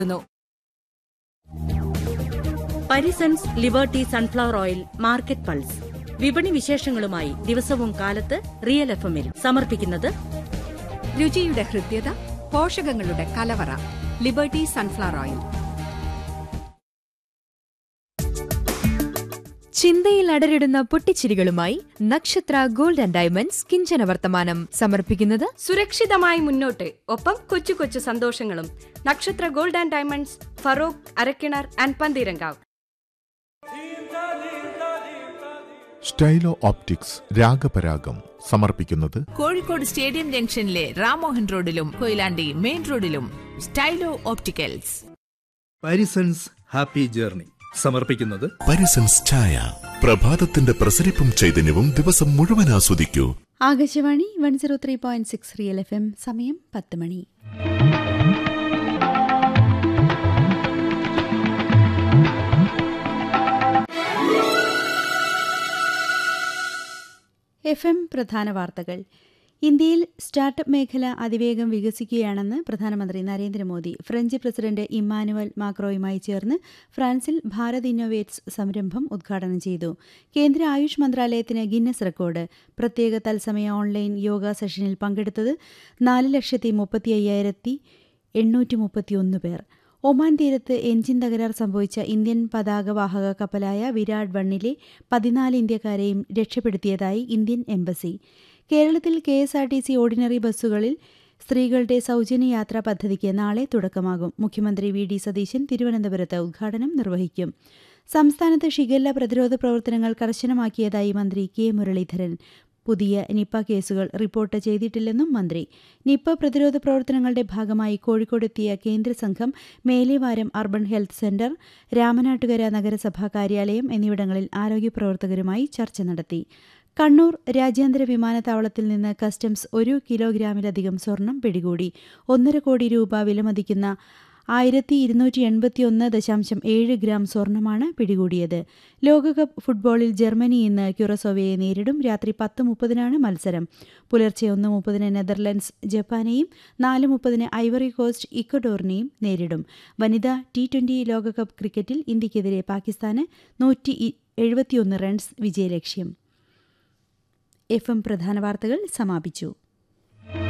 ന്നു Parisons Liberty sunflower oil market pulse വിപണി വിശേഷങ്ങളുമായി ദിവസവും കാലത്ത് റിയൽ എഫ് എമ്മിൽ സമർപ്പിക്കുന്നത് രുചിയുടെ ഹൃദ്യത പോഷകങ്ങളുടെ കലവറ ലിബർട്ടി സൺഫ്ലവർ ഓയിൽ ചിന്തയിൽ അടരിടുന്ന പൊട്ടിച്ചിരികളുമായി നക്ഷത്ര ഗോൾഡ് ആൻഡ് ഡയമണ്ട്സ് കിഞ്ചന വർത്തമാനം സമർപ്പിക്കുന്നത് സുരക്ഷിതമായി മുന്നോട്ട് ഒപ്പം കൊച്ചു കൊച്ചു സന്തോഷങ്ങളും Nakshatra gold and diamonds Feroke Arakkinar and Pantheerankavu Stylo optics Ragaparagam സമർപ്പിക്കുന്നത് കോഴിക്കോട് സ്റ്റേഡിയം ജംഗ്ഷനിലെ റാമോഹൻ റോഡിലും കൊയിലാണ്ടി മെയിൻ റോഡിലും Stylo opticals Parisons happy journey സമർപ്പിക്കുന്നത് പരിസൻസ് ചായ പ്രഭാതത്തിന്റെ പ്രസരിപ്പും ചൈതന്യവും ദിവസം മുഴുവൻ ആസ്വദിക്കൂ Akashvani one zero three point six real F M സമയം പത്ത് മണി എഫ് എം പ്രധാന വാർത്തകൾ ഇന്ത്യയിൽ സ്റ്റാർട്ടപ്പ് മേഖല അതിവേഗം വികസിക്കുകയാണെന്ന് പ്രധാനമന്ത്രി നരേന്ദ്രമോദി ഫ്രഞ്ച് പ്രസിഡന്റ് ഇമ്മാനുവൽ മാക്രോയുമായി ചേർന്ന് ഫ്രാൻസിൽ ഭാരത് ഇന്നോവേറ്റ്സ് സംരംഭം ഉദ്ഘാടനം ചെയ്തു കേന്ദ്ര ആയുഷ് മന്ത്രാലയത്തിന് ഗിന്നസ് റെക്കോർഡ് പ്രത്യേക തത്സമയ ഓൺലൈൻ യോഗ സെഷനിൽ പങ്കെടുത്തത് നാല് ലക്ഷത്തി മുപ്പത്തി അയ്യായിരത്തി എണ്ണൂറ്റി മുപ്പത്തിയൊന്ന് പേർ ഒമാൻ തീരത്ത് എഞ്ചിൻ തകരാർ സംഭവിച്ച ഇന്ത്യൻ പതാകവാഹക കപ്പലായ വിരാട് വണ്ണിലെ പതിനാല് ഇന്ത്യക്കാരെയും രക്ഷപ്പെടുത്തിയതായി ഇന്ത്യൻ എംബസി കേരളത്തിൽ K S R T C ordinary ബസ്സുകളിൽ സ്ത്രീകളുടെ സൗജന്യ യാത്രാ പദ്ധതിക്ക് നാളെ തുടക്കമാകും മുഖ്യമന്ത്രി വി ഡി സതീശൻ തിരുവനന്തപുരത്ത് ഉദ്ഘാടനം നിർവഹിക്കും സംസ്ഥാനത്ത് ഷിഗല്ല പ്രതിരോധ പ്രവർത്തനങ്ങൾ കർശനമാക്കിയതായി മന്ത്രി കെ മുരളീധരൻ പുതിയ നിപ്പ കേസുകൾ റിപ്പോർട്ട് ചെയ്തിട്ടില്ലെന്നും മന്ത്രി നിപ്പ പ്രതിരോധ പ്രവർത്തനങ്ങളുടെ ഭാഗമായി കോഴിക്കോടെത്തിയ കേന്ദ്ര സംഘം Melevaram urban health centre Ramanattukara നഗരസഭാ കാര്യാലയം എന്നിവിടങ്ങളിൽ ആരോഗ്യപ്രവർത്തകരുമായി ചർച്ച നടത്തി കണ്ണൂർ രാജ്യാന്തര വിമാനത്താവളത്തിൽ നിന്ന് കസ്റ്റംസ് ഒരു കിലോഗ്രാമിലധികം സ്വർണം പിടികൂടി ഒന്നര കോടി രൂപ വിലമതിക്കുന്ന ആയിരത്തി ഇരുന്നൂറ്റി എൺപത്തിയൊന്ന് ദശാംശം ഏഴ് ഗ്രാം സ്വർണമാണ് പിടികൂടിയത് ലോകകപ്പ് ഫുട്ബോളിൽ ജർമ്മനി ഇന്ന് ക്യുറസോവയെ നേരിടും രാത്രി പത്ത് മുപ്പതിനാണ് മത്സരം പുലർച്ചെ ഒന്ന് മുപ്പതിന് നെതർലൻഡ്സ് ജപ്പാനെയും നാല് മുപ്പതിന് ഐവറി കോസ്റ്റ് ഇക്വഡോറിനെയും നേരിടും വനിതാ ടി ട്വന്റി ലോകകപ്പ് ക്രിക്കറ്റിൽ ഇന്ത്യക്കെതിരെ പാകിസ്ഥാന് നൂറ്റി എഴുപത്തിയൊന്ന് റൺസ് വിജയലക്ഷ്യം എഫ് എം പ്രധാന വാർത്തകൾ സമാപിച്ചു